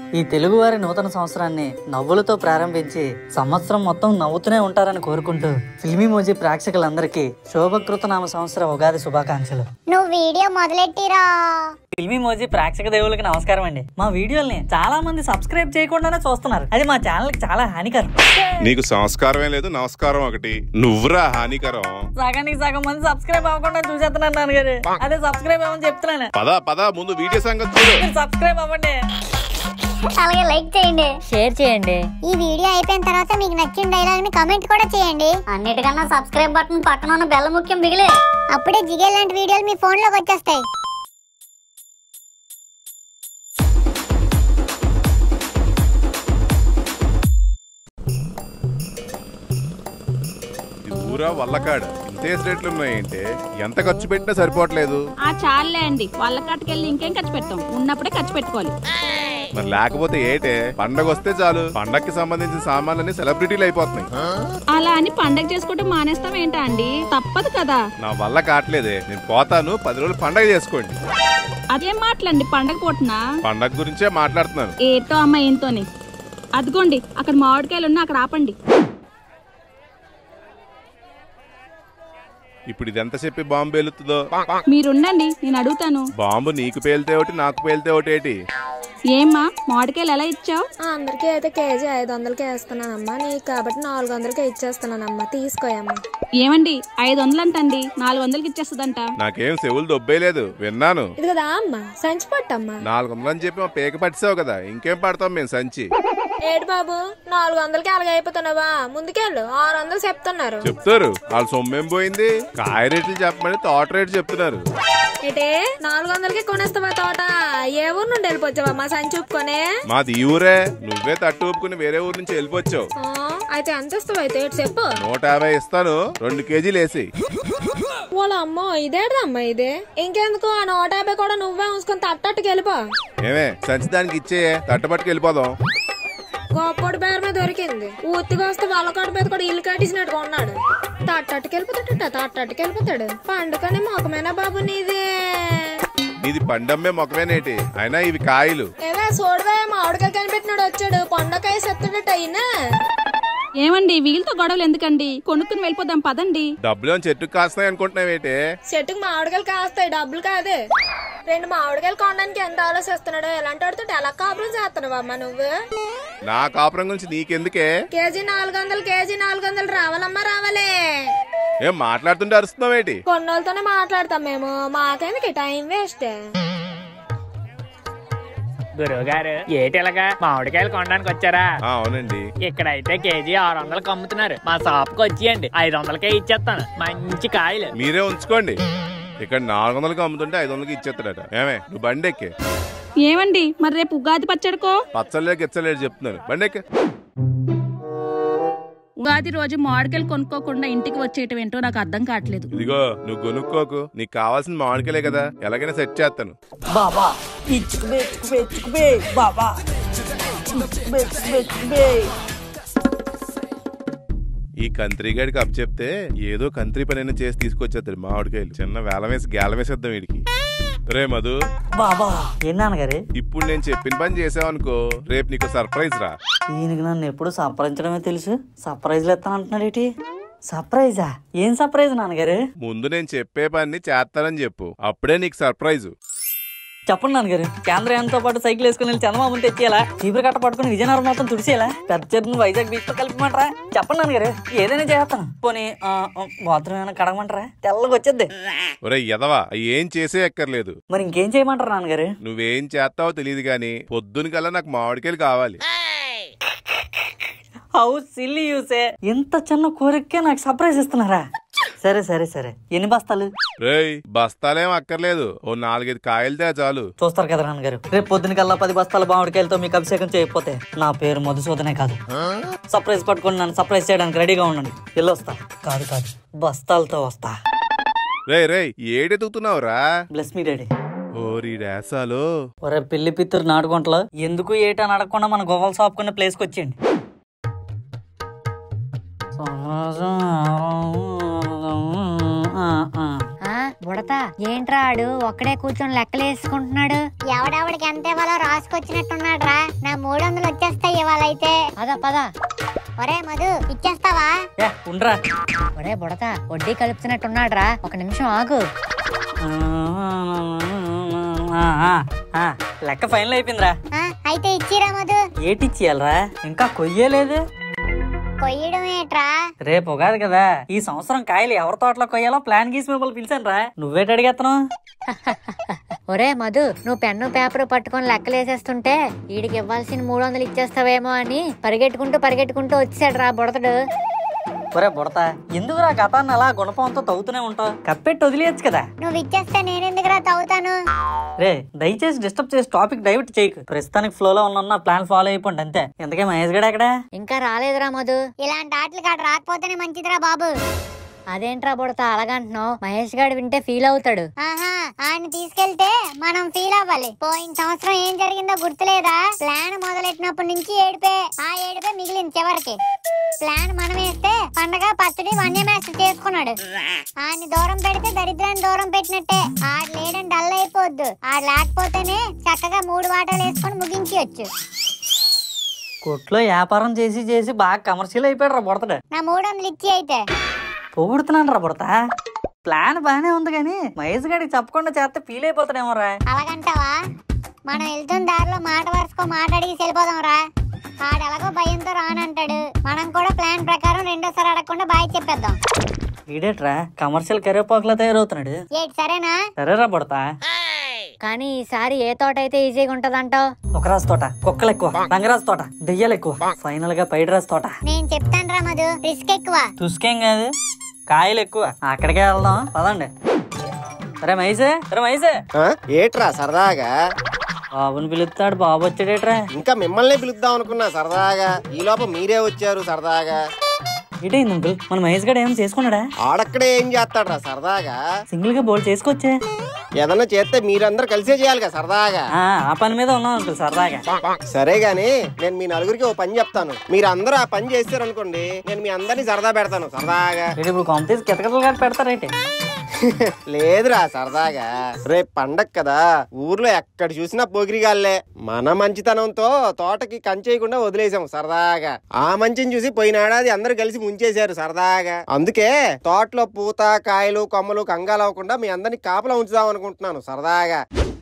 ఈ తెలుగువారి నూతన సంవత్సరాన్ని నవ్వులతో ప్రారంభించి సంవత్సరం మొత్తం నవ్వుతూనే ఉంటారని కోరుకుంటూ ఫిల్మీ మోజీ ప్రేక్షకులందరికీ శోభకృత నామ సంవత్సర ఉగాది శుభాకాంక్షలు నువ్వు వీడియో మొదలెట్టిరా ఫిల్మీ మోజీ ప్రేక్షక దేవులకి నమస్కారం అండి మా వీడియోల్ని చాలా మంది సబ్స్క్రైబ్ చేయకుండానే చూస్తున్నారు అది మా ఛానల్ కి చాలా హానికరం నీకు సంస్కారమే లేదు నమస్కారం ఒకటి నువ్వురా హానికరం సగానికి సగం మంది సబ్స్క్రైబ్ అవ్వకుండా చూసేస్తున్నాను నాన్నగారు అదే సబ్స్క్రైబ్ అవ్వని చెప్తున్నాను పద పద ముందు వీడియో సంగతి చూడు మీరు సబ్స్క్రైబ్ అవ్వండి అలాగే లైక్ చేయండి షేర్ చేయండి ఈ వీడియో అయిపోయిన తర్వాత మీకు నచ్చిన డైలాగ్ ని కమెంట్ కూడా చేయండి అన్నిటికన్నా సబ్స్క్రైబ్ బటన్ పక్కన ఉన్న బెల్ల ముఖ్యం బిగిలే అప్పుడే జిగే లాంటి వీడియోలు మీ ఫోన్ లోకి వచ్చేస్తాయి ఇది ఊరా వల్లకాడ ఇంతేసి రేట్లు ఉన్నాయంటే ఎంత ఖర్చు పెట్టినా సరిపోవట్లేదు ఆ చాలే అండి వాళ్ళ కాటికెళ్ళి ఇంకేం ఖర్చు పెట్టాం ఉన్నప్పుడే ఖర్చు పెట్టుకోవాలి మరి లేకపోతే ఏటే పండగ వస్తే చాలు పండగకి సంబంధించిన సామాన్లన్నీ సెలబ్రిటీలు అయిపోతున్నాయి అలా అని పండగ చేసుకోవటం మానేస్తాం ఏంటా అండి తప్పదు కదా నా వల్ల కావట్లేదే నేను పోతాను పది రోజులు పండగ చేసుకోండి అదేం మాటలండి పండగ పూటనా పండగ గురించే మాట్లాడుతున్నాను ఏటో అమ్మ ఏంతోని అదిగోండి అక్కడ మామిడికాయలు ఉన్నా అక్కడ ఆపండి ఇప్పుడు ఇది ఎంత చెప్పి బాంబు పేలుతుందో మీరుండండి నేను అడుగుతాను బాంబు నీకు పేలితే ఒకటి నాకు పేలితే ఒకటి ఏంటి ఏమ్మా మామిడికాయలు ఎలా ఇచ్చావు ఆ, అందరికీ అయితే కేజీ ఐదు వందలకి వేస్తున్నానమ్మా నీకు కాబట్టి నాలుగు వందలకి ఇచ్చేస్తున్నానమ్మా తీసుకోయమ్మా ఏమండి ఐదు వందలు అంటండి నాలుగు వందలకి ఇచ్చేస్తుందంట నాకేం చెవులు దొబ్బేయలేదు విన్నాను ఇది కదా అమ్మా సంచి పట్టమ్మా నాలుగు వందలని చెప్పి మా పేక పట్టిసావు కదా ఇంకేం పడతాం మేము సంచి ఏడు బాబు నాలుగు వందలకి అలాగే అయిపోతున్నావా ముందుకెళ్ళు ఆరు వందలు చెప్తున్నారు చెప్తారు వాళ్ళ సొమ్మేం పోయింది కాయ రేట్లు చెప్పమని తోట రేట్లు చెప్తున్నారు ఏటే నాలుగు వందలకి కొనేస్తావా తోట ఏ ఊరు నుండి వెళ్ళిపోచ్చావా మా సంచి ఉప్పుకొని మాది ఈ ఊరే నువ్వే తట్టు ఊపుకుని వేరే ఊరు నుంచి వెళ్ళిపోచ్చావు ఆ, అయితే ఎంత ఇస్తావు అయితే ఇటు చెప్పు నూట యాభై ఇస్తాను రెండు కేజీలు వేసి వాళ్ళ అమ్మో ఇదేడదమ్మా ఇదే ఇంకెందుకు ఆ నూట యాభై కూడా నువ్వే ఉంచుకొని తట్టట్టుకు వెళ్ళిపో ఏమే సంచి దానికి ఇచ్చేయే తట్టపట్టుకు వెళ్ళిపోదాం గొప్పటి పేరు మీద దొరికింది ఊతిగా వస్తే వాళ్ళకాడి మీద కూడా ఇల్లు కట్టించినట్టుగా ఉన్నాడు తట్టట్టుకు వెళ్ళిపోతాడట తట్టట్టుకు వెళ్ళిపోతాడు పండుకని మొఖమేనా బాబు నీది ఇది పండమ్మే మొక్కమేనేటి అయినా ఇవి కాయలు ఏవే చూడవే మామిడికాయ కనిపెట్టినాడు వచ్చాడు పండకాయ సెత్తడట అయినా ఏమండి వీళ్ళతో గొడవలు ఎందుకండి కొనుక్కుని వెళ్ళిపోదాం పదండి డబ్బులు చెట్టుకు కాస్తున్నాయి అనుకుంటున్నావేటే చెట్టుకు మామిడికాయలు కాస్తాయి డబ్బులు కాదే రెండు మామిడికాయలు కొనడానికి ఎంత ఆలోచిస్తున్నాడు ఎలాంటి వాడితో ఎలా కాపురం చేస్తున్నావు అమ్మ నువ్వు నా కాపురం గురించి నీకెందుకే కేజీ నాలుగు వందలు కేజీ నాలుగు వందలు రావాలమ్మా రావాలే ఏం మాట్లాడుతుంటే అరుస్తున్నావేటి కొన్నోళ్ళతోనే మాట్లాడతాం మేము మాకెందుకు టైం వేస్ట్ గురువు గారు ఏటిలాగా మామిడికాయలు కొనడానికి వచ్చారా ఆ, అవునండి ఇక్కడైతే కేజీ ఆరు వందలకి అమ్ముతున్నారు మా షాప్కి వచ్చేయండి ఐదు వందలకే ఇచ్చేస్తాను మంచి కాయలు మీరే ఉంచుకోండి ఇక్కడ నాలుగు వందలకి అమ్ముతుంటే ఐదు వందలకి ఇచ్చేస్తాడట ఏమే నువ్వు బండి ఎక్కే ఏమండి మరి రేపు ఉగాది పచ్చడికో పచ్చలే గిచ్చలేడు చెప్తున్నారు బండి ఎక్కే ఉగాది రోజు మామిడికాయలు కొనుక్కోకుండా ఇంటికి వచ్చేయటం ఏంటో నాకు అర్థం కావట్లేదు ఇదిగో నువ్వు కొనుక్కోకు నీకు కావాల్సిన మామిడికాయలే కదా ఎలాగైనా సెట్ చేస్తాను బాబా ఇచ్చుకుబే ఇచ్చుకుబే ఇచ్చుకుబే బాబా ఇచ్చుకుబే ఇచ్చుకుబే ఇచ్చుకుబే ఈ కంత్రి గడికి అప్ చెప్తే ఏదో కంత్రి పనైనా చేసి తీసుకొచ్చేస్తాడు మామిడికాయలు చిన్న వేలం వేసి గేలం వేసేద్దాం వీడికి రే మధు బాబా ఏం నాన్నగారు ఇప్పుడు నేను చెప్పిన పని చేసావనుకో రేపు నీకు సర్ప్రైజ్ రా ఈయనకి నన్ను ఎప్పుడు సర్ప్రైజ్డమే తెలుసు సర్ప్రైజ్లు ఎత్తాను అంటున్నాడు ఏంటి సర్ప్రైజా ఏం సర్ప్రైజ్ నాన్నగారు ముందు నేను చెప్పే పని చేస్తానని చెప్పు అప్పుడే నీకు సర్ప్రైజ్ చెప్పండి నాన్నగారు కేంద్రయంతో పాటు సైకిల్ వేసుకుని వెళ్ళి చందమామని తెచ్చేయాలా చీపురు కట్ట పట్టుకుని విజయనగరం మొత్తం తుడిసేయాలా పెద్ద చెరువును వైజాగ్ బీచ్ తో కలిపమంటారా చెప్పండి నాన్నగారు ఏదైనా చేస్తాను పోనీ బాత్రూమ్ ఏమైనా కడగమంటారా తెల్లగా వచ్చేద్ది ఒరే ఎదవా అవి ఏం చేసే ఎక్కర్లేదు మరి ఇంకేం చేయమంటారు నాన్నగారు నువ్వేం చేస్తావో తెలియదు గాని పొద్దున కల్లా నాకు మామిడికాయలు కావాలి హౌ సిల్లీ యూసే ఇంత చిన్న కోరికకే నాకు సర్ప్రైజ్ ఇస్తున్నారా సరే సరే సరే ఎన్ని బస్తాలు రేయ్ బస్తాలేం అక్కర్లేదు ఓ నాలుగైదు కాయలు తే చాలు చూస్తారు కదా నాన్నగారు రేపు పొద్దున కల్లా పది బస్తాల మామిడికాయలతో మీకు అభిషేకం చేయకపోతే నా పేరు మధుసూదనే కాదు సర్ప్రైజ్ పట్టుకొని నన్ను సర్ప్రైజ్ చేయడానికి రెడీగా ఉండండి వెళ్ళొస్తా కాదు కాదు బస్తాలతో వస్తా రేయ్ రేయ్ ఏడెతుకుతున్నావురా బ్లెస్ మీ డాడీ ఓరి రేసాలు ఒరే పెళ్లి పిత్తురు నాటుకుంటలో ఎందుకు ఏటని అడగకుండా మన గొవ్వలు సాపుకునే ప్లేస్కి వచ్చేయండి ఆ, బుడత ఏంట్రా ఆడు ఒక్కడే కూర్చొని లెక్కలు వేసుకుంటున్నాడు ఎవడెవడికి ఎంత ఇవ్వాలో రాసుకొచ్చినట్టున్నాడు రా నా అయితే పద పద ఒరే మధు ఇచ్చేస్తావా ఏ ఉండరా ఒరే బుడత వడ్డీ కలుపుతున్నట్టున్నాడ్రా ఒక నిమిషం ఆగు ఆ, ఆ, ఆ, లెక్క ఫైనల్ అయిపోయిందిరా ఆ, అయితే ఇచ్చిరా మధు ఏటిచ్చేయాలరా ఇంకా కొయ్యలేదు కొయ్యడం ఏట్రా రేపు ఉగాది కదా ఈ సంవత్సరం కాయలు ఎవరి తోటలో కొయ్యాలో ప్లాన్ గీసి మిమ్మల్ని పిలిచాను రా నువ్వేటి అడిగేస్తున్నావు ఒరే మధు నువ్వు పెన్ను పేపర్ పట్టుకొని లెక్కలేసేస్తుంటే వీడికి ఇవ్వాల్సిన మూడు వందలు ఇచ్చేస్తావేమో అని పరిగెట్టుకుంటూ పరిగెట్టుకుంటూ వచ్చాడు రా బుడతడు ఒరే బుడతా ఎందుకురా గతాన్ని అలా గుణపంతో తవ్వుతూనే ఉంటావు కప్పెట్టి వదిలేయచ్చు కదా నువ్వు ఇచ్చేస్తే నేనెందుకురా తవ్వుతాను రే దయచేసి డిస్టర్బ్ చేసి టాపిక్ డైవర్ట్ చేయకు ప్రస్తుతానికి ఫ్లోలో ఉన్న ప్లాన్ ఫాలో అయిపోండి అంతే ఇంతకే మహేష్ గడ ఎక్కడ ఇంకా రాలేదురా మధు ఇలాంటి ఆటలు కాడ రాకపోతేనే మంచిదిరా బాబు అదేంట్రా బుడత అలాగంటున్నావు మహేష్ గారు వింటే ఫీల్ అవుతాడు ఆహా ఆయన్ని తీసుకెళ్తే మనం ఫీల్ అవ్వాలి పోయిన సంవత్సరం ఏం జరిగిందో గుర్తులేదా ప్లాన్ మొదలెట్టినప్పటి నుంచి ఏడిపే ఆ ఏడిపే మిగిలింది చివరికి ప్లాన్ మనం వేస్తే పండగ పచ్చడి వన్యమేస్త చేసుకున్నాడు ఆయన్ని దూరం పెడితే దరిద్రాన్ని దూరం పెట్టినట్టే ఆడు లేడని డల్ అయిపోద్దు ఆడు లేకపోతేనే చక్కగా మూడు వాటాలు వేసుకొని ముగించవచ్చు కొట్లో వ్యాపారం చేసి చేసి బాగా కమర్షియల్ అయిపోయాడు రా బుడతాడు నా మూడు వందలు ఇచ్చి అయితే పొగుడుతున్నాను రా బుడతా ప్లాన్ బానే ఉంది కానీ మహేష్ గడికి చెప్పకుండా చేస్తే ఫీల్ అయిపోతాడేమో రా అలాగంటావా మనం వెళ్తున్న దారిలో మాట వరుసకో మాట అడిగి వెళ్ళిపోదాం రా ఆడు ఎలాగో భయంతో రానంటాడు మనం కూడా ప్లాన్ ప్రకారం రెండోసారి అడగకుండా బాయ్ చెప్పేద్దాం ఈడేట్రా కమర్షియల్ కరివేపాకులా తయారవుతున్నాడు ఏటి సరేనా సరేరా బుడతా కానీ ఈసారి ఏ తోట అయితే ఈజీగా ఉంటదంటావు ఒక రాజు తోట కుక్కలు ఎక్కువ రంగరాజు తోట దెయ్యాలు ఎక్కువ ఫైనల్ గా పైడి రాజు తోట నేను చెప్తాను రా మధు రిస్క్ ఎక్కువ తుసుకేం కాదు కాయలు ఎక్కువ అక్కడికే వెళ్దాం పదండి సరే మైసే సరే మైసే ఆ? ఏట్రా సరదాగా బాబుని పిలుస్తాడు బాబు వచ్చాడేట్రా ఇంకా మిమ్మల్ని పిలుద్దాం అనుకున్నా సరదాగా ఈ లోప మీరే వచ్చారు సరదాగా ఇటైంది అంకుల్ మన మహేష్ గడ ఏమైనా చేసుకున్నాడా ఆడక్కడే ఏం చేస్తాడ్రా సరదాగా సింగిల్ గా బోల్ చేసుకొచ్చే ఏదన్నా చేస్తే మీరందరూ కలిసే చేయాలి కదా సరదాగా ఆ ఆ పని మీద ఉన్నాం అంకుల్ సరదాగా సరే గాని నేను మీ నలుగురికి ఓ పని చెప్తాను మీరు అందరూ ఆ పని చేస్తారనుకోండి నేను మీ అందరినీ సరదా పెడతాను సరదాగా వీడు ఇప్పుడు కాంపిటీస్ కితకతలు గట్ట పెడతారేంటి లేదురా సరదాగా రేపు పండగ కదా ఊర్లో ఎక్కడ చూసినా పోగిరిగాళ్ళే మన మంచితనంతో తోటకి కంచేయకుండా వదిలేసాం సరదాగా ఆ మంచిని చూసి పోయిన ఏడాది అందరూ కలిసి ముంచేశారు సరదాగా అందుకే తోటలో పూత కాయలు కొమ్మలు కంగాలవ్వకుండా మీ అందరిని కాపలా ఉంచుదాం అనుకుంటున్నాను సరదాగా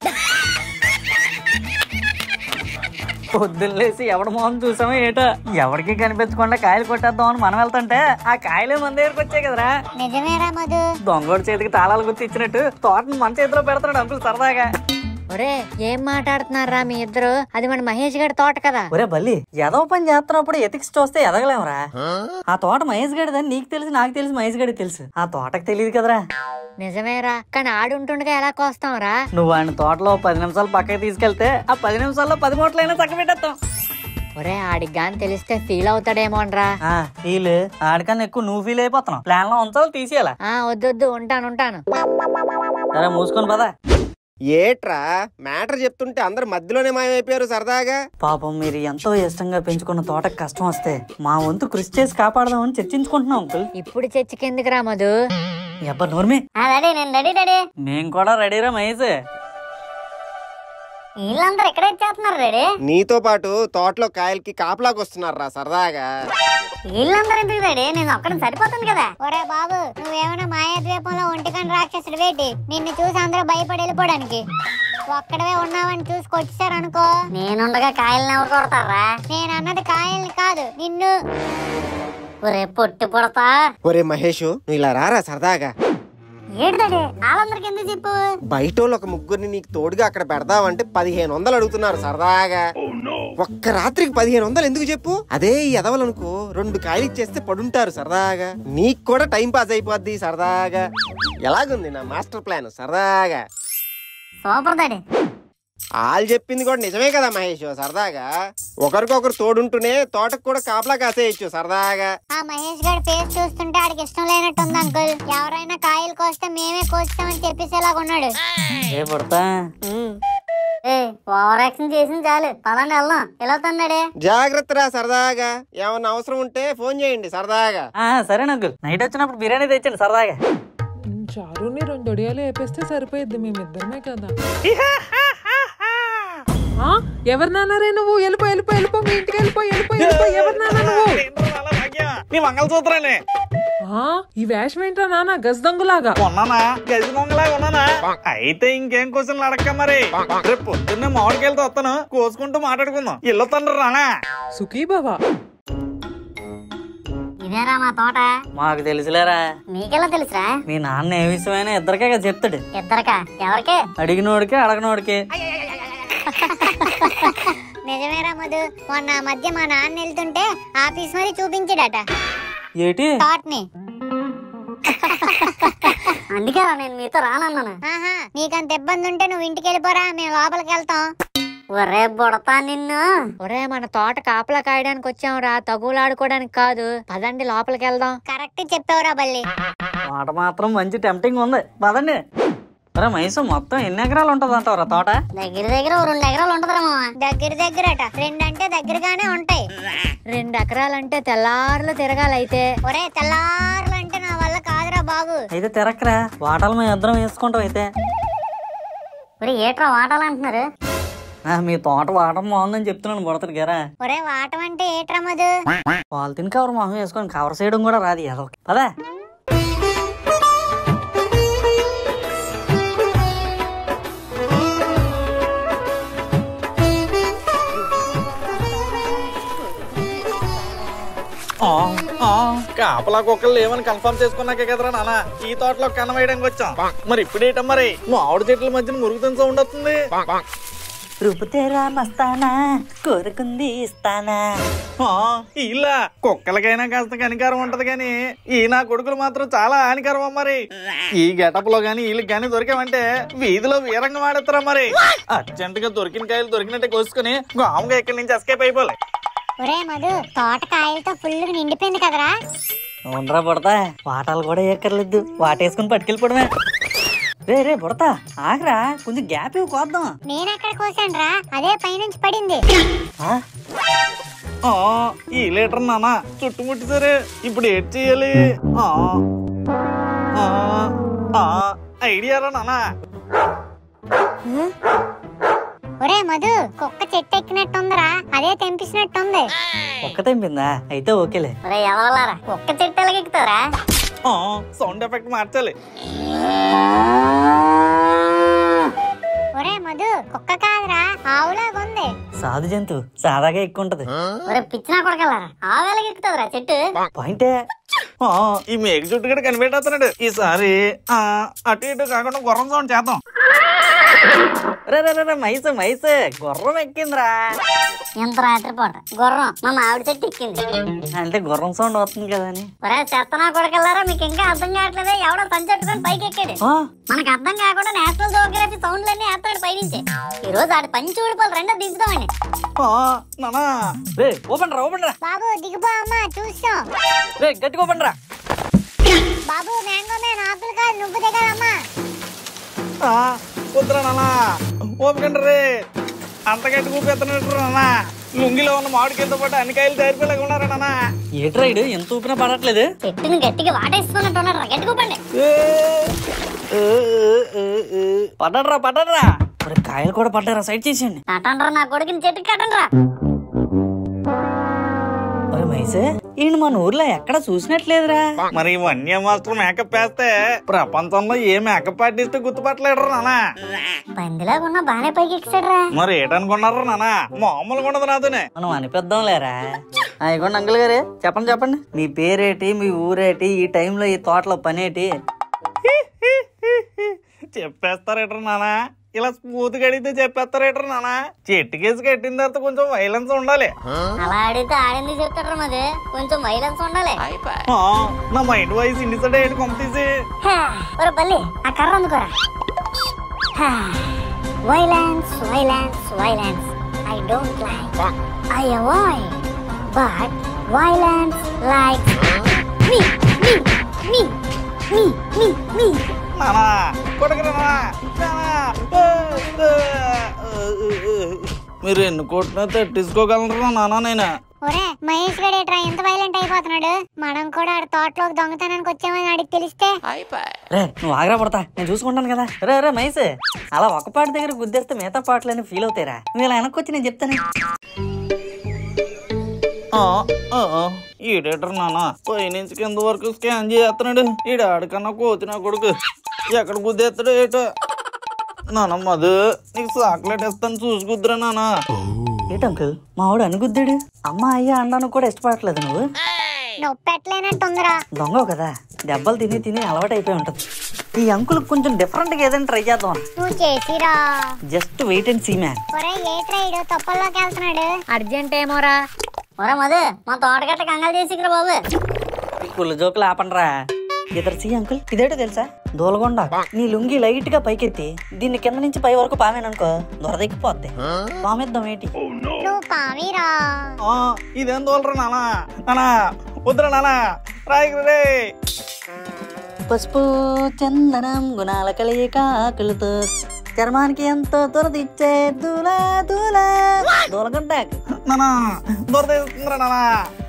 పొద్దున్నేసి ఎవడ మొహం చూసామో ఏటో ఎవరికి కనిపించకుండా కాయలు కొట్టేద్దాం అని మనం వెళ్తుంటే ఆ కాయలే మన దగ్గరకు వచ్చాయి కదరా నిజమేరా మధు దొంగోడి చేతికి తాళాలు గుర్తి ఇచ్చినట్టు తోటను మన చేతిలో పెడతాడు అంకుల్ సరదాగా ఒరే ఏం మాట్లాడుతున్నారా మీ ఇద్దరు అది మన మహేష్ గారి తోట కదా ఒరే బల్లి ఎదవ పని చేస్తున్నప్పుడు ఎతిక్స్ చూస్తే ఎదగలేమరా ఆ తోట మహేష్ గడిదని నీకు తెలుసు నాకు తెలుసు మహేష్ గడికి తెలుసు ఆ తోటకు తెలియదు కదరా నిజమేరా కానీ ఆడుంటుండగా ఎలా కోస్తాంరా నువ్వు ఆయన తోటలో పది నిమిషాలు పక్కకి తీసుకెళ్తే ఆ పది నిమిషాల్లో పది మూటలైనా చక్క పెట్టేస్తాం ఒరే ఆడికి గాని తెలిస్తే ఫీల్ అవుతాడేమోనరా ఆ ఫీల్ ఆడికన్నా ఎక్కువ నువ్వు ఫీల్ అయిపోతున్నావు ప్లాన్ లో ఉంచాలి తీసేయాలా ఆ వద్దొద్దు ఉంటాను ఉంటాను సరే మూసుకొని పదా ఏట్రా మ్యాటర్ చెప్తుంటే అందరు మధ్యలోనే మాయమైపోయారు సరదాగా పాపం మీరు ఎంతో ఇష్టంగా పెంచుకున్న తోటకు కష్టం వస్తే మా వంతు కృషి చేసి కాపాడదామని చర్చించుకుంటున్నాం అంకుల్ ఇప్పుడు చర్చకెందుకురా మధు ఎబ్బా నోర్మి రెడీ నేను రెడీ రెడీ మేము కూడా రెడీరా మహేష్ వీళ్ళందరూ ఎక్కడ ఇచ్చేస్తున్నారు రెడీ నీతో పాటు తోటలో కాయలకి కాపలాకి వస్తున్నారా సరదాగా వీళ్ళందరూ ఎందుకు రెడీ నేను ఒక్కడిని సరిపోతుంది కదా ఒరే బాబు నువ్వేమైనా మాయాద్వీపంలో ఒంటికని రాక్షసుడు వేటి నిన్ను చూసి అందరూ భయపడి వెళ్ళిపోవడానికి ఒక్కడవే ఉన్నావని చూసి కొట్టేశారనుకో నేనుండగా కాయల్ని ఎవరు కొడతారా నేను అన్నది కాయల్ని కాదు నిన్ను ఒరే పొట్టు పొడతా ఒరే మహేష్ నువ్వు ఇలా రారా సరదాగా ఏంటండి వాళ్ళందరికి ఎందుకు చెప్పు బయటోళ్ళు ఒక ముగ్గురిని నీకు తోడుగా అక్కడ పెడదామంటే పదిహేను వందలు అడుగుతున్నారు సరదాగా ఒక్క రాత్రికి పదిహేను వందలు ఎందుకు చెప్పు అదే ఈ ఎదవలనుకో రెండు కాయలు ఇచ్చేస్తే పడుంటారు సరదాగా నీకు కూడా టైం పాస్ అయిపోద్ది సరదాగా ఎలాగుంది నా మాస్టర్ ప్లాన్ సరదాగా సూపర్ డాడీ వాళ్ళు చెప్పింది కూడా నిజమే కదా మహేష్ సరదాగా ఒకరికొకరు తోడుంటూనే తోటకు కూడా కాపలా కాసేయచ్చు సరదాగా ఆ మహేష్ గారి ఫేస్ చూస్తుంటే ఆడికి ఇష్టం లేనట్టుంది అంకుల్ ఎవరైనా కాయలు కోస్తే మేమే కోస్తామని చెప్పేసేలాగా ఉన్నాడు ఏ పడతా ఏ ఓవర్ యాక్షన్ చేసింది చాలు పదండి వెళ్దాం ఎలా తండాడే జాగ్రత్త రా సరదాగా ఏమన్నా అవసరం ఉంటే ఫోన్ చేయండి సరదాగా ఆ, సరే అంకుల్ నైట్ వచ్చినప్పుడు బిర్యానీ తెచ్చండి సరదాగా చారుని రెండు ఒడియాలు వేపేస్తే సరిపోయిద్ది మేమిద్దరమే కదా ఆ? ఎవరు నాన్నారే నువ్వు వెళ్ళిపో వెళ్ళిపో వెళ్ళిపో మీ ఇంటికి వెళ్ళిపో వెళ్ళిపో వెళ్ళిపో. నీ మంగళసూత్రాన్ని ఆ, ఈ వేషం ఏంట్రా నాన్న గజదొంగలాగా ఉన్నానా గజి దొంగలాగా ఉన్నానా అయితే ఇంకేం క్వశ్చన్లు అడక్క మరి రేపు పొద్దున్నే మామిడికాయలతో వస్తాను కోసుకుంటూ మాట్లాడుకుందాం ఇల్లు తండ్రి రానా సుఖీ బావా ఇదేరా మా తోట మాకు తెలుసులేరా నీకెలా తెలుసురా మీ నాన్న ఏ విషయమైనా ఇద్దరికే కదా చెప్తాడు ఇద్దరకా ఎవరికి అడిగినోడికి అడగనోడికి నిజమేరా మధు మొన్న ఆ మధ్య మా నాన్న వెళ్తుంటే ఆఫీస్ మరి చూపించాడట ఏటి థాట్ ని అందుకేరా నేను మీతో రానన్నాను ఆహా నీకంత ఇబ్బంది ఉంటే నువ్వు ఇంటికి వెళ్ళిపోరా మేము లోపలికి వెళ్తాం ఒరే బుడతా నిన్ను ఒరే మన తోట కాపలా కాయడానికి వచ్చాంరా తగులాడుకోవడానికి కాదు పదండి లోపలికి వెళ్దాం కరెక్ట్ చెప్పావురా బల్లి తోట మాత్రం మంచి టెంప్టింగ్ ఉంది పదండి అరే మైసు మొత్తం ఎన్ని ఎకరాలు ఉంటుంది అంటారా తోట దగ్గర దగ్గర ఓ రెండు ఎకరాలు ఉంటదిరా మామ దగ్గర దగ్గరట రెండంటే దగ్గరగానే ఉంటాయి రెండు ఎకరాలంటే తెల్లారులు తిరగాలైతే ఒరే తెల్లారులంటే నా వల్ల కాదురా బాబు అయితే తిరక్కరా వాటాలు మేము ఇద్దరం వేసుకుంటాం అయితే ఒరే ఏట్రా వాటాలంటున్నారు ఆ, మీ తోట వాటం బాగుందని చెప్తున్నాను బుడతడు గారా ఒరే వాటం అంటే ఏట్రా మధు పాలిథిన్ కవర్ మొహం వేసుకొని కవర్ చేయడం కూడా రాదు ఏదో పదా ఆ, ఆ, కాపలా కుక్కలు లేవని కన్ఫర్మ్ చేసుకున్నాకే కదరా నాన్న ఈ తోటలో కన్న వేయడానికి వచ్చాం మరి ఇప్పుడేటం మరి మామిడి చెట్ల మధ్యన మురుగుతున్న సౌండ్ వస్తుంది రుపుతేరా మస్తానా కోరుకుంది ఇస్తానా ఆ, ఇలా కుక్కలకైనా కాస్త కనికారం ఉంటది కానీ ఈ నా కొడుకులు మాత్రం చాలా హానికరం మరి ఈ గెటప్ లో గానీ వీళ్ళకి గానీ దొరికామంటే వీధిలో వీరంగా వాడతారా మరి అర్జెంట్ గా దొరికిన కాయలు దొరికినట్టే కోసుకుని గాముగా ఇక్కడి నుంచి ఎస్కేప్ అయిపోలే ఒరే మధు తోట కాయలతో ఫుల్ నిండిపోయింది కదరా ఉండరా బుడతా వాటాలు కూడా ఎక్కర్లేదు వాటేసుకుని పట్టుకెళ్ళిపోవడమే రే రే బుడతా ఆగరా కొంచెం గ్యాప్ ఇవ్వ కోద్దాం నేను ఎక్కడ కోసాను రా అదే పైనుంచి పడింది ఆ? ఆ, ఈ లీటర్ నాన్న చుట్టుముట్టి సరే ఇప్పుడు ఏం చేయాలి ఆ, ఆ, ఆ, ఐడియా రా నాన్న ఒరే మధు కుక్క చెట్టు ఎక్కినట్టుందిరా అదే తెంపిసినట్టుంది ఒక్క తెంపిందా అయితే ఓకేలే ఒరే ఎవరలారా కుక్క చెట్టు ఎలాగెక్కుతారా ఆ, సౌండ్ ఎఫెక్ట్ మార్చాలి ఒరే మధు కుక్క కాదురా ఆవులాగుంది సాధు జంతు సాదాగా ఎక్కువ ఉంటది ఒరే పిచ్చినా కొడకలారా ఆవు ఎలాగెక్కుతుందిరా చెట్టు పాయింటే ఆ, ఈ మేక చుట్టు కూడా కనిపెట్టేస్తున్నాడు ఈసారి ఆ, అటు ఇటు కాకుండా గుర్రం సౌండ్ చేద్దాం రే రే రే, రే మైసే మైసే గుర్రం ఎక్కిందిరా ఎంత రాత్రిపూట గుర్రం మా మామిడి చెట్టు ఎక్కింది అంటే గుర్రం సౌండ్ వస్తుంది కదా అని ఒరే చెత్తనా కొడకల్లారా మీకు ఇంకా అర్థం కావట్లేదే ఎవడో సంచెట్టుకొని పైకి ఎక్కాడు ఆ, మనకు అర్థం కాకుండా నేషనల్ జోగ్రఫీ సౌండ్లన్నీ వేస్తాడు పైనుంచి ఈ రోజు ఆడి పంచి ఊడిపోలు రెండో దించుదామని ఆ, నానా రే ఓపెన్ రా ఓపెన్ రా బాబు దిగిపో అమ్మా చూసాం రే గట్టిగా ఓపెన్ రా బాబు మ్యాంగో మ్యాన్ ఆపిల్ కాదు నువ్వు దిగాలమ్మా ఆ, వద్దురా నానా ఓపికండి రే అంత గట్టి కూపెత్తనట్టు నానా లుంగిలో ఉన్న మామిడికాయలతో పాటు అన్ని కాయలు తయారిపోలేక ఉన్నారా నానా ఏట్రా ఇడు ఎంత ఊపినా పడట్లేదు చెట్టుని గట్టిగా వాటేసుకున్నట్టు ఉన్నాడు గట్టిగా పడ్డరా పడ్డరా మరి కాయలు కూడా పడ్డారా సైడ్ చేసేయండి కట్టండ్రా నా కొడుకుని చెట్టుకి కట్టండ్రా మరి మైసే ఈయన మన ఊర్లో ఎక్కడ చూసినట్లేదురా మరి ఈ వన్య మాస్టర్ మేకప్ వేస్తే ప్రపంచంలో ఏ మేకప్ ఆర్టిస్ట్ గుర్తుపట్టలేడరా నానా పందిలాగా ఉన్న బాగానే పైకి ఎక్కిసాడురా మరి ఏటనుకున్నారా నానా మామూలుగా ఉండదు నాతోనే మనం అనిపిద్దాం లేరా అయ్యకోండి అంకుల్ గారు చెప్పండి చెప్పండి మీ పేరేటి మీ ఊరేటి ఈ టైంలో ఈ తోటలో పనేటి చెప్పేస్తారేట్రా నానా ఇలా స్మూత్ గా అడిగితే చెప్పేస్తారేట్రా నానా చెట్టుకేసి కట్టిన తర్వాత కొంచెం వైలెన్స్ ఉండాలి అలా ఆడితే ఆడింది చెప్తాడ్రా మరి కొంచెం వైలెన్స్ ఉండాలి ఆ, నా మైండ్ వాయిస్ ఇండి సైడ్ ఏంటి కొంప తీసి హా, ఒరే బల్లి ఆ కర్ర అందుకోరా violence violence violence I don't like I avoid but violence like me me me me me me నానా కొడకరా నానా ఆ, ఆ, ఆ, మీరు ఎన్ని కొట్టినా తట్టించుకోగలరా నానా నేను ఒరే మహేష్ గడు ఎట్రా ఎంత వైలెంట్ అయిపోతున్నాడు మనం కూడా ఆడ తోటలోకి దొంగతనానికి వచ్చామని ఆడికి తెలిస్తే రే నువ్వు ఆగ్రా పడతా నేను చూసుకుంటాను కదా రే రే మైసే అలా ఒక పాట దగ్గర గుద్దేస్తే మిగతా పాటలని ఫీల్ అవుతారా నువ్వు ఇలా వెనక్కి వచ్చి నేను చెప్తాను ఆ, ఆ, ఆ. ఈడేటర్ నాన్న పైనుంచి కింద వరకు స్కాన్ చేస్తున్నాడు ఈడు ఆడికన్నా కోతి నా కొడుకు ఎక్కడ గుద్దేస్తాడు ఏటో నాన్న మధు నీకు చాక్లెట్ ఇస్తాను చూసుకుద్దురా నాన్న ఏంటి అంకుల్ మా వాడు అనుగుద్దాడు అమ్మ అయ్యా అనడానికి కూడా ఇష్టపడట్లేదు నువ్వు నొప్పి ఎట్లేనట్టుందిరా దొంగ కదా దెబ్బలు తిని తిని అలవాటు అయిపోయి ఉంటుంది ఈ అంకుల్ కొంచెం డిఫరెంట్ గా ఏదైనా ట్రై చేద్దాం నువ్వు చేసిరా just wait and see man ఒరే ఏ ట్రైడ్ తొప్పల్లోకి వెళ్తున్నాడు అర్జెంట్ ఏమోరా ఒరే మధు మా తోటగట్ట కంగాలు చేసిరా బాబు కుళ్ళు జోకులు ఆపండ్రా ఇద్దరు సి అంకుల్ ఇదేటో తెలుసా దూలగొండ నీ లుంగి లైట్ గా పైకెత్తి దీన్ని కింద నుంచి పై వరకు పామేననుకో దొరదెక్కిపోద్ది పామేద్దాం ఏంటి నువ్వు పామిరా ఆ, ఇదేం తోలరా నాన్న నానా వద్దురా నాన్న రాయికి రే పసుపు చందనం గుణాల కలయిక ఆకులతో చర్మానికి ఎంతో దొరదిచ్చే దూల దూల దూలగొండ నానా దొరదేస్తుందిరా నానా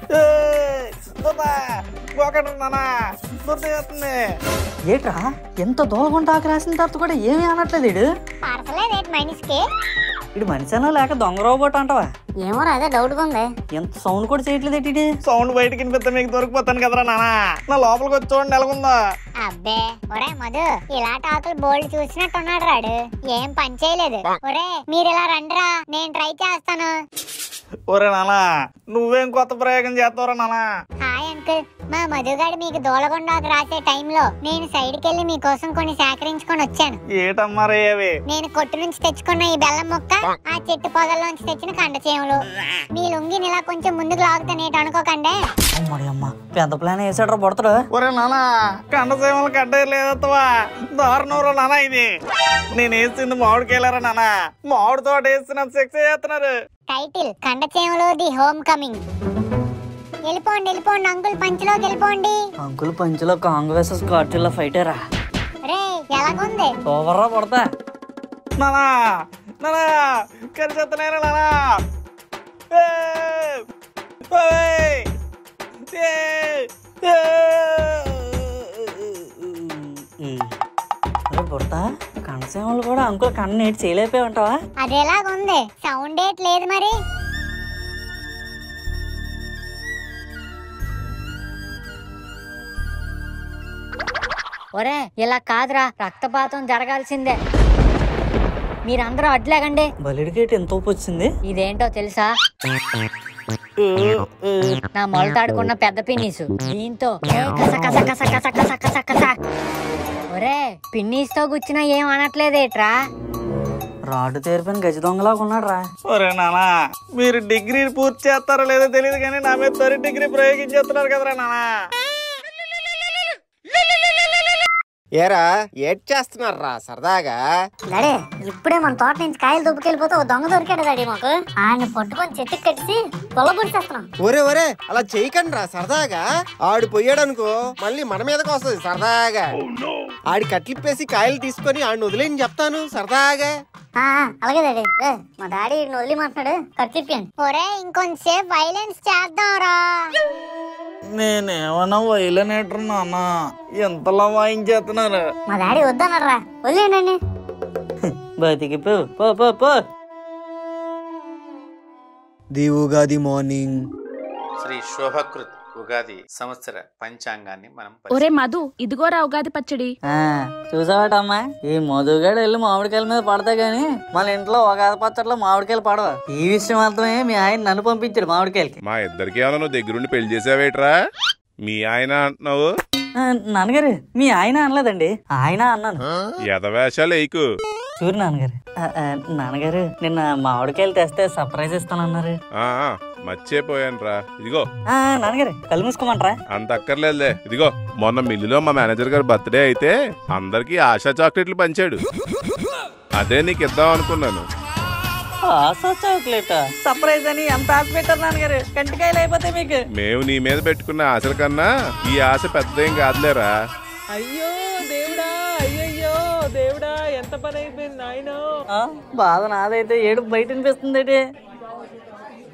దొరద గోకట నానా దొరదేస్తుంది ఏట్రా ఎంత దూలగొండ ఆకు రాసిన తర్వాత కూడా ఏమీ అనట్లేదు ఇడు పరసలేదేటి మనిషికి ఇడు మనిషినా లేక దొంగ రోబోట్ అంటావా ఏమోరా అదే డౌట్ ఉంది ఎంత సౌండ్ కూడా చేయట్లేదు ఏంటి సౌండ్ బయటకి వినిపిస్తే మీకు దొరికిపోతాను కదరా నానా నా లోపలికి వచ్చి చూడండి ఎలాగుందా అబ్బే ఒరే మధు ఇలాంటి ఆకులు బోల్డ్ చూసినట్టున్నాడు రాడు ఏం పని చేయలేదు ఒరే మీరు ఇలా రండిరా నేను ట్రై చేస్తాను ఒరే నానా నువ్వేం కొత్త ప్రయోగం చేస్తావురా నానా హాయ్ అంకుల్ మా మధుగాడు మీకు దూలగొండాకు రాసే టైంలో నేను సైడ్కి వెళ్ళి మీకోసం కొన్ని సేకరించుకొని వచ్చాను ఏటమ్మా రే అవి నేను కొట్టు నుంచి తెచ్చుకున్న ఈ బెల్లం ముక్క ఆ చెట్టు పొదల్లోంచి తెచ్చిన కండచేములు మీ లుంగిని ఇలా కొంచెం ముందుకు లాగుతా నేటి అనుకోకండి అమ్మడి అమ్మ పెద్ద ప్లాన్ వేసాడు పడతాడు ఒరే నానా కండ సేవలు కట్టే లేదత్తవా దారుణంరా నానా ఇది నేను వేసింది మామిడికాయలరా నానా మామిడి తోట వేస్తున్న సెక్స్ చేస్తున్నారు టైటిల్ కండచేములు ది హోమ్ కమింగ్ వెళ్ళిపోండి వెళ్ళిపోండి అంకుల్ పంచిలోకి వెళ్ళిపోండి అంకుల్ పంచిలో కాంగ్రెస్ స్కాట్ల ఫైటరా రే ఎలాగుంది ఓవర్రా పడతా నానా నానా కరిచేస్తున్నారా నానా ఏయ్! ఓయ్! ఏయ్! అరే బుడతా కనసేమలు కూడా అంకుల్ కన్ను నేటి చేయలేకపోయి ఉంటావా అది ఎలాగుంది సౌండ్ ఏట్ లేదు మరి ఒరే ఇలా కాదురా రక్తపాతం జరగాల్సిందే మీరందరూ అడ్లేగండి బలిడికేటి ఎంత ఊపు వచ్చింది ఇదేంటో తెలుసా నా మొలతాడుకున్న పెద్ద పిన్నీసు దీంతో ఏ కస కస కస కస కస కస కస ఒరే పిన్నీస్తో గుచ్చినా ఏం అనట్లేదేట్రా రాడ్డు తేరిపోయిన గజ దొంగలాగా ఉన్నాడు రా ఒరే నానా మీరు డిగ్రీ పూర్తి చేస్తారో లేదో తెలియదు కానీ నా మీద తొలి డిగ్రీ ప్రయోగించేస్తున్నారు కదరా నానా ఏరా ఏడ్ చేస్తున్నారా సరదాగా గడే ఇప్పుడే మన తోట నుంచి కాయలు దుబ్బుకెళ్ళిపోతే ఓ దొంగ దొరికాడు డాడీ మాకు ఆయన పట్టుకొని చెట్టుకి కట్టి పొల్ల పొడిచేస్తున్నాం ఒరే ఒరే అలా చేయకండి రా సరదాగా ఆడు పోయాడనుకో మళ్ళీ మన మీదకి వస్తుంది సరదాగా ఆడి కట్లిప్పేసి కాయలు తీసుకొని ఆడిని వదిలేని చెప్తాను సరదాగా ఆ, అలాగే డాడీ ఏ, మా డాడీ వదిలిమంటున్నాడు ఖర్చు చెప్పాను ఒరే ఇంకొంచెంసేపు వైలెన్స్ చేద్దాం రా నేనేమన్నా వైలనేటర్ నాన్న ఎంతలా వాయించేస్తున్నారు మా డాడీ వద్దన్నాడు రా వదిలేండి బతికి పో పో పో పో ది ఉగాది మార్నింగ్ శ్రీ శోభకృత్ ఉగాది సంవత్సర పంచాంగాన్ని మనం ఒరే మధు ఇదిగోరా ఉగాది పచ్చడి ఆ, చూసావాటమ్మా ఈ మధుగాడు వెళ్ళి మామిడికాయల మీద పడతా గానీ మన ఇంట్లో ఒక పచ్చట్లో మామిడికాయలు పడవ ఈ విషయం మాత్రమే మీ ఆయన నన్ను పంపించాడు మామిడికాయలకి మా ఇద్దరికి ఏమన్నా నువ్వు దగ్గరుండి పెళ్లి చేసావేట్రా మీ ఆయన అంటున్నావు ఆ, నాన్నగారు మీ ఆయన అనలేదండి ఆయన అన్నాను ఎదవేషాలు వేయకు చూడు నాన్నగారు ఆ, ఆ, నాన్నగారు నిన్న మామిడికాయలు తెస్తే సర్ప్రైజ్ ఇస్తానన్నారు ఆ, ఆ, మర్చిపోయాను రా ఇదిగో ఆ, నాన్నగారు కళ్ళు మూసుకోమంటారా అంత అక్కర్లేదులే ఇదిగో మొన్న మిల్లులో మా మేనేజర్ గారి బర్త్డే అయితే అందరికి ఆశా చాక్లెట్లు పంచాడు అదే నీకు ఇద్దాం అనుకున్నాను ఆశా చాక్లెట్ సర్ప్రైజ్ అని ఎంత ఆశ పెట్టారు నాన్నగారు కంటికాయలు అయిపోతాయి మీకు మేము నీ మీద పెట్టుకున్న ఆశల కన్నా ఈ ఆశ పెద్దదేం కాదులేరా అయ్యో దేవుడా అయ్యయ్యో దేవుడా ఎంత పని అయిపోయింది నాయనో ఆ, బాధ నాదైతే ఏడు బయట అనిపిస్తుంది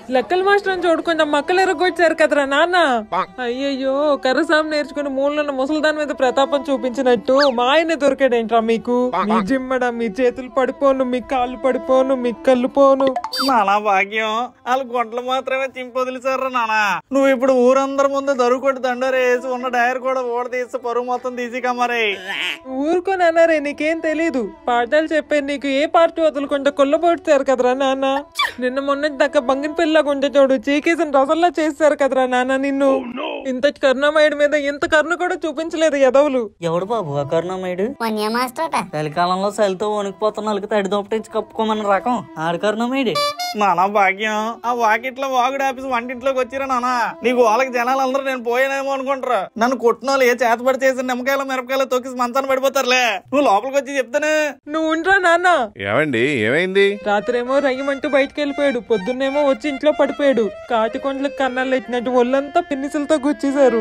లెక్కల మాస్టర్ అని చూడకుండా మక్కలు ఎరగొచ్చారు కదరా నాన్న అయ్యయ్యో కర్రసాం నేర్చుకుని మూలన్న ముసలిదాని మీద ప్రతాపం చూపించినట్టు మా ఆయన దొరికాడేంట్రా మీకు మీ జిమ్మడ మీ చేతులు పడిపోను మీ కాళ్ళు పడిపోను మీ కళ్ళు పోను నానా భాగ్యం వాళ్ళు గుంటలు మాత్రమే చింపొదిలిసారు నానా నువ్వు ఇప్పుడు ఊరందరి ముందు దరువు కొట్టి దండోరు వేసి ఉన్న డైర్ కూడా ఊడ తీసి పరువు మొత్తం తీసి కమ్మరే ఊరుకొని అన్నారే నీకేం తెలీదు పాఠాలు చెప్పే నీకు ఏ పార్టీ వదులుకుంటే కొల్లబొట్టారు కదరా నాన్న నిన్న మొన్న దాకా బంగిన పిల్లగా ఉంటే చూడు చీకేసిన రసల్లా చేశారు కదరా నాన్న నిన్ను ఇంత కరుణమయుడి మీద ఇంత కరుణ కూడా చూపించలేదు ఎదవులు ఎవడు బాబు ఆ కరుణామయుడు వన్య మాస్టర్ చలికాలంలో చలితో వణికిపోతున్న వాళ్ళకి తడి దోపటించి కప్పుకోమన్న రకం ఆడు కరుణామయుడు నానా భాగ్యం ఆ వాకిట్లో వాగుడు ఆఫీస్ వంటింట్లోకి వచ్చిరా నానా నీకు వాళ్ళకి జనాలు అందరూ నేను పోయానేమో అనుకుంటారు నన్ను కొట్టిన వాళ్ళు ఏ చేతపడి చేసిన నిమ్మకాయలు మిరపకాయలు తొక్కి మంచాన్ని పడిపోతారులే నువ్వు లోపలికి వచ్చి చెప్తాను నువ్వు ఉండరా నాన్న ఏమండి ఏమైంది రాత్రేమో రయ్యమంటూ బయటకు వెళ్ళిపోయాడు పొద్దున్నేమో వచ్చి ఇంట్లో పడిపోయాడు కాటి కొండలకు కన్నాలు ఎట్టినట్టు ఒళ్ళంతా పిన్నిసులతో గుచ్చేశారు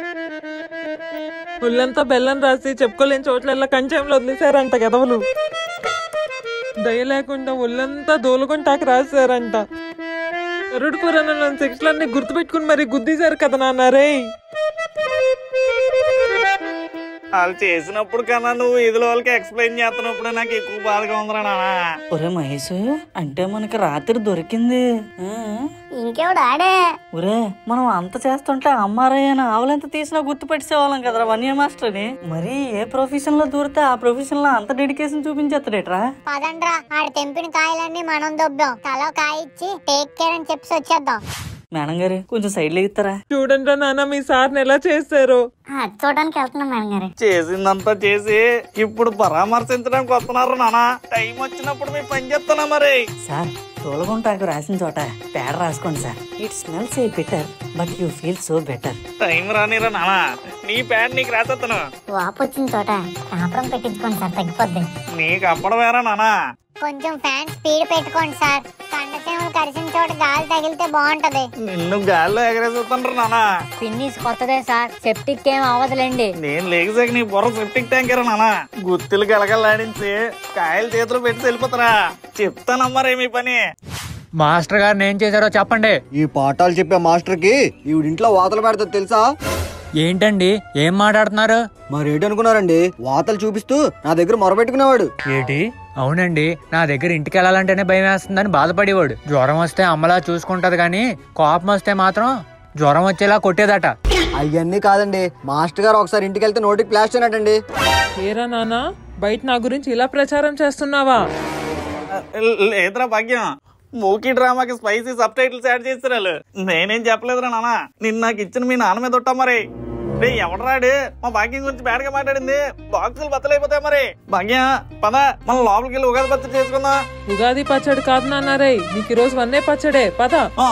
ఒళ్ళంతా బెల్లం రాసి చెప్పుకోలేని చోట్ల కంచెంలో వదిలేశారంట గదవలు దయ లేకుండా ఒళ్ళంతా దోలుకుంటాక రాశారంట గరుడు పురాణంలో శిక్షలన్నీ గుర్తుపెట్టుకుని మరి గుద్దీశారు కదా నాన్న రే వాళ్ళు చేసినప్పుడు కన్నా నువ్వు ఇదిలో వాళ్ళకి ఎక్స్ప్లెయిన్ చేస్తున్నప్పుడు నాకు ఎక్కువ బాధగా ఉందిరా నానా ఒరే మహేష్ అంటే మనకి రాత్రి దొరికింది ఆ? ఇంకెవడు ఆడే ఒరే మనం అంత చేస్తుంటే అమ్మారయ్యన ఆవులెంత తీసినా గుర్తుపెట్టేవాళ్ళం కదరా వన్య మాస్టర్ని మరి ఏ ప్రొఫెషన్ లో దూరితే ఆ ప్రొఫెషన్ లో అంత డెడికేషన్ చూపించేస్తాడేట్రా పదండ్రా ఆడు తెంపిన కాయలన్నీ మనం దొబ్బాం తలో కాయ ఇచ్చి టేక్ కేర్ అని చెప్పి వచ్చేద్దాం మేడం గారు కొంచెం సైడ్ లెగుతారా చూడండి నాన్న మీ సార్ని ఎలా చేశారు ఆ, చూడడానికి వెళ్తున్నాం మేడం గారు చేసిందంతా చేసి ఇప్పుడు పరామర్శించడానికి వస్తున్నారు నానా టైం వచ్చినప్పుడు మీ పని చెప్తానా మరి సార్ తోలగుంటాకు రాసిన చోట పేడ రాసుకోండి sir it smells a better but you feel so better time రానిరా నానా నీ ప్యాడ్ నీకు రాసేస్తాను వాపు వచ్చిన చోట కాపురం పెట్టించుకోండి సార్ తగ్గిపోద్ది నీకు అప్పడం వేరా నానా కొంచెం ఫ్యాన్ స్పీడ్ పెట్టుకోండి సార్ కండసేమలు కరిసిన చోట గాలి తగిలితే బాగుంటది నిన్ను గాల్లో ఎగరేసేస్తాను నానా పిన్నిస్ కొత్తదే సార్ సెప్టిక్ ఏం అవ్వదులేండి నేను లేకసాక నీ బుర్ర సెప్టిక్ ట్యాంకర్ నానా గుత్తులు గలగలాడించి కాయలు చేతులు పెట్టి వెళ్ళిపోతారా చెప్తానమ్మారే మీ పని మాస్టర్ గారు ఏం చేశారో చెప్పండి ఈ పాఠాలు చెప్పే మాస్టర్ కి ఈవిడింట్లో వాతలు పెడతా తెలుసా ఏంటండి ఏం మాట్లాడుతున్నారు మరేటనుకున్నారండి వాతలు చూపిస్తూ నా దగ్గర మొరబెట్టుకునేవాడు ఏంటి అవునండి నా దగ్గర ఇంటికి వెళ్ళాలంటేనే భయం వేస్తుందని బాధపడేవాడు జ్వరం వస్తే అమ్మలా చూసుకుంటది కానీ కోపం వస్తే మాత్రం జ్వరం వచ్చేలా కొట్టేదట అవన్నీ కాదండి మాస్టర్ గారు ఒకసారి ఇంటికి వెళ్తే నోటికి ప్లాస్టర్ అన్నట్టండి ఏరా నాన్న బయట నా గురించి ఇలా ప్రచారం చేస్తున్నావా లేదురా భాగ్యం మూకీ డ్రామాకి స్పైసీ సబ్ టైటిల్స్ యాడ్ చేస్తారు వాళ్ళు నేనేం చెప్పలేదురా నాన్న నిన్న నాకు ఇచ్చిన మీ నాన్న మీద ఉంటా మరి రే ఎవడరాడు మా భాగ్యం గురించి బ్యాడ్గా మాట్లాడింది బాక్సులు బద్దలైపోతాయి మరి భాగ్యం పద మనం లోపలికి వెళ్ళి ఉగాది పచ్చడి చేసుకుందాం ఉగాది పచ్చడి కాదు నాన్న రే నీకు ఈ రోజు వన్నే పచ్చడే పద ఆ,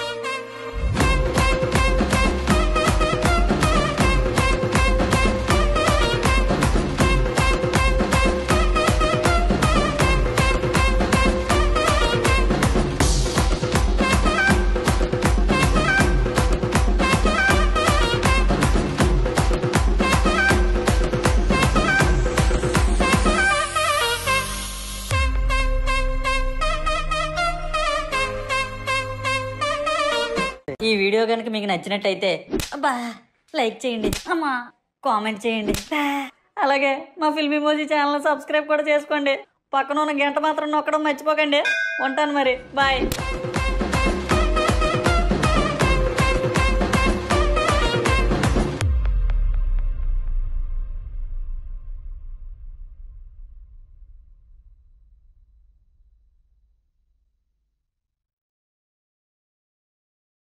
ఈ వీడియో కనుక మీకు నచ్చినట్టయితే అబ్బా లైక్ చేయండి అమ్మా కామెంట్ చేయండి బా. అలాగే మా ఫిల్మీ మోజీ ఛానల్ సబ్స్క్రైబ్ కూడా చేసుకోండి పక్కన ఉన్న గంట మాత్రం నొక్కడం మర్చిపోకండి ఉంటాను మరి బాయ్